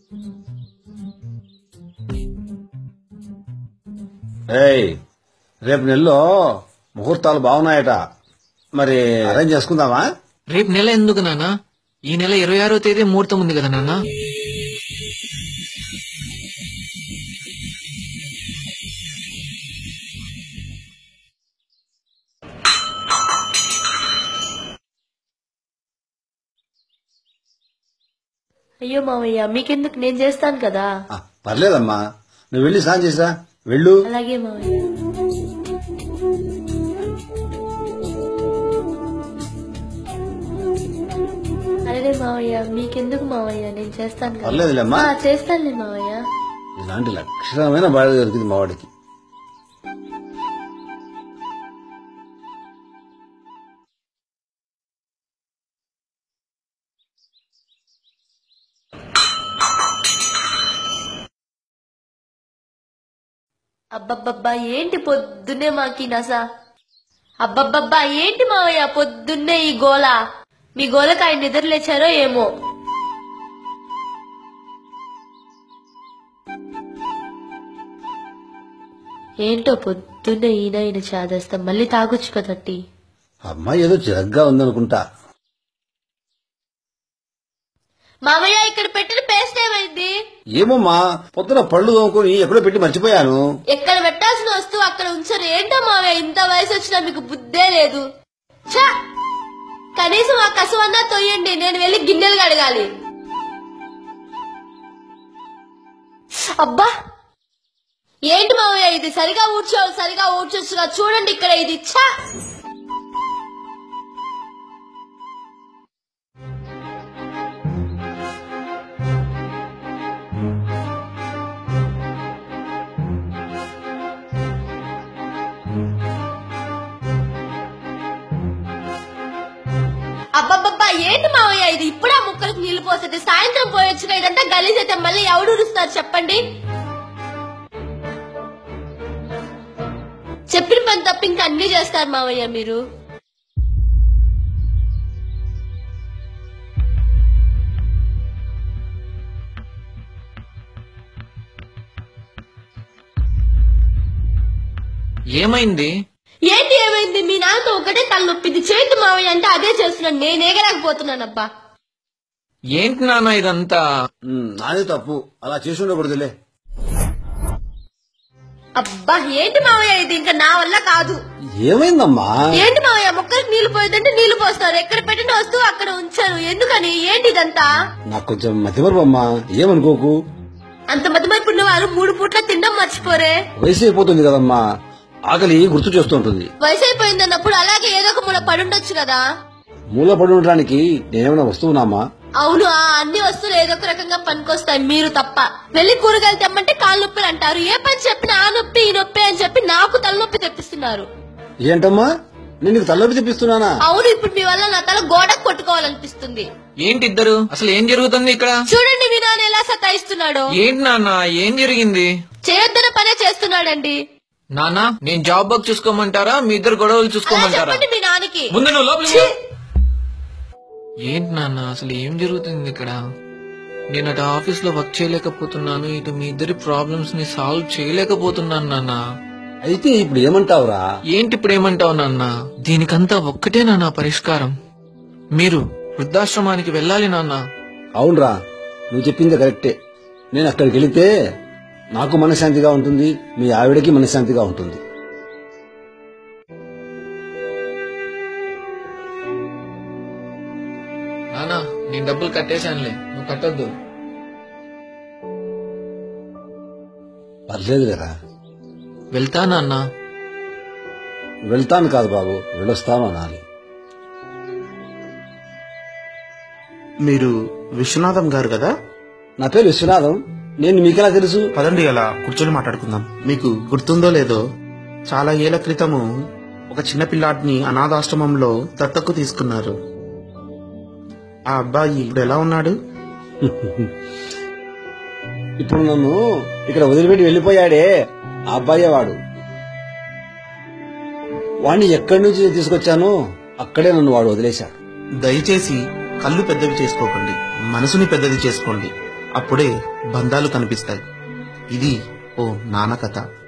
ఏయ్ రేపు నెలలో ముహూర్తాలు బాగున్నాయట మరి అరేంజ్ చేసుకుందామా రేపు నెల ఎందుకు నాన్న ఈ నెల ఇరవై ఆరో తేదీ ముహూర్తం ఉంది కదా నాన్న అయ్యో మావయ్య మీకెందుకు నేను చేస్తాను కదా ఆ, పర్లేదమ్మా నువ్వు వెళ్ళి స్నానం చేసా వెళ్ళు అలాగే మావయ్య అరే మావయ్య మీకెందుకు మావయ్య నేను చేస్తాను కదా పర్లేదులేమ్మా ఆ, చేస్తానులే మావయ్య ఇలాంటి లక్షణమైన బాధ దొరికింది మా వాడికి అబ్బబ్బబ్బా ఏంటి పొద్దున్నే మాకి నస అబ్బబ్బబ్బా ఏంటి మావయ్య పొద్దున్నే ఈ గోల మీ గోలకు ఆయన నిద్రలేచారో ఏమో ఏంటో పొద్దున్నే ఈయన ఈయన చాదేస్తాం మళ్ళీ తాగొచ్చు కదట్టి అమ్మాయి ఏదో చిరగ్గా ఉందనుకుంటా మామయ్య ఇక్కడ పెట్టిన పేస్ట్ ఏమైంది ఏమమ్మా పొద్దున పళ్ళు తోముకొని ఎక్కడో పెట్టి మర్చిపోయాను ఎక్కడ పెట్టాల్సిన వస్తువు అక్కడ ఉంచారు ఏంటో మావయ్య ఇంత వయసు వచ్చినా మీకు బుద్ధే లేదు ఛ! కనీసం ఆ కసువన్నా తొయ్యండి నేను వెళ్ళి గిన్నెలు కడగాలి అబ్బా ఏంటి మావయ్య ఇది సరిగా ఊడ్చోవాలి సరిగా ఊడ్చొచ్చుగా చూడండి ఇక్కడ ఇది ఛ! అబ్బబ్బబ్బా ఏంటి మావయ్య ఇది ఇప్పుడే ఆ ముక్కలకు నీళ్లు పోసేది సాయంత్రం పోయొచ్చుగా ఇదంతా గలీజ్ అయితే మళ్ళీ ఎవడు ఉరుస్తారు చెప్పండి చెప్పిన పని తప్ప ఇంకా అన్ని చేస్తారు మావయ్య మీరు ఏమైంది ఏంటి ఏమైంది మీ నాన్నతో ఒకటే తలనొప్పింది చేతి మావయ్య అంటే అదే చేస్తున్నాను నేను ఎగరాకపోతున్నాను అబ్బా ఏంటి నాన్న ఇదంతా ఉమ్, నాదే తప్పు అలా చేసి ఉండకూడదులే అబ్బా ఏంటి మావయ్య ఇది ఇంకా నా వల్ల కాదు ఏమైందమ్మా ఏంటి మావయ్య మొక్కలకు నీళ్లు పోయేదంటే నీళ్లు పోస్తారు ఎక్కడ పెట్టిన వస్తువు అక్కడ ఉంచారు ఎందుకని ఏంటి ఇదంతా నాకు కొంచెం మతిమరుపమ్మా ఏమనుకోకు అంత మధ్యమైపున్న వారు మూడు పూట్ల తినడం మర్చిపోరే వయసు అయిపోతుంది కదమ్మా ఆకలి గుర్తు చేస్తుంటుంది వయసు అయిపోయిందన్నప్పుడు అలాగే ఏదో ఒక మూల పడుండొచ్చు కదా మూల పడి ఉండడానికి నేనేమైనా వస్తువునామా అవును ఆ అన్ని వస్తువులు ఏదో ఒక రకంగా పనికొస్తాయి మీరు తప్ప వెళ్లి కూరగాయలు తెమ్మంటే కాలు నొప్పులు అంటారు ఏ పని చెప్పినా ఆ నొప్పి ఈ నొప్పి అని చెప్పి నాకు తలనొప్పి తెప్పిస్తున్నారు ఏంటమ్మా నేను నీకు తలనొప్పి తెప్పిస్తున్నానా అవును ఇప్పుడు మీ వల్ల నా తల గోడ కొట్టుకోవాలనిపిస్తుంది ఏంటి ఇద్దరు అసలు ఏం జరుగుతుంది ఇక్కడ చూడండి మీ నాన్న ఎలా సతాయిస్తున్నాడో ఏంటి నాన్న ఏం జరిగింది చేయొద్దన పనే చేస్తున్నాడండి నాన్న నేను జాబ్ వర్క్ చూసుకోమంటారా మీ ఇద్దరు గొడవలు అలా చూసుకోమంటారా చెప్పండి మీ నాన్నకి ముందు నువ్వు లోపలికి పో. ఏంటి నాన్న అసలు ఏం జరుగుతుంది ఇక్కడ నేను అటు ఆఫీస్ లో వర్క్ చేయలేకపోతున్నాను ఇటు మీ ఇద్దరి ప్రాబ్లమ్స్ ని సాల్వ్ చేయలేకపోతున్నాను నాన్న అయితే ఇప్పుడు ఏమంటావురా ఏంటి ఇప్పుడు ఏమంటావు నాన్న దీనికంతా ఒక్కటే నాన్న పరిష్కారం మీరు వృద్ధాశ్రమానికి వెళ్ళాలి నాన్న అవునరా నువ్వు చెప్పింది కరెక్టే నేను అక్కడికి వెళితే నాకు మనశ్శాంతిగా ఉంటుంది మీ ఆవిడకి మనశ్శాంతిగా ఉంటుంది నాన్న నేను డబ్బులు కట్టేశానులే నువ్వు కట్టొద్దు పర్లేదు లేరా వెళ్తా నాన్న వెళ్తాను కాదు బాబు వెళ్ళొస్తాను అనాలి మీరు విశ్వనాథం గారు కదా నా పేరు విశ్వనాథం నేను మీకెలా తెలుసు పదండి అలా కూర్చొని మాట్లాడుకుందాం మీకు గుర్తుందో లేదో చాలా ఏళ్ల క్రితము ఒక చిన్న పిల్లాడిని అనాథాశ్రమంలో దత్తకు తీసుకున్నారు ఆ అబ్బాయి ఇప్పుడు ఎలా ఉన్నాడు ఇప్పుడు నన్ను ఇక్కడ వదిలిపెట్టి వెళ్ళిపోయాడే ఆ అబ్బాయే వాడు వాణ్ణి ఎక్కడి నుంచి నేను తీసుకొచ్చానో అక్కడే నన్ను వాడు వదిలేశాడు దయచేసి కళ్ళు పెద్దవి చేసుకోకండి మనసుని పెద్దది చేసుకోండి అప్పుడే బంధాలు కనిపిస్తాయి ఇది ఓ నాన్న కథ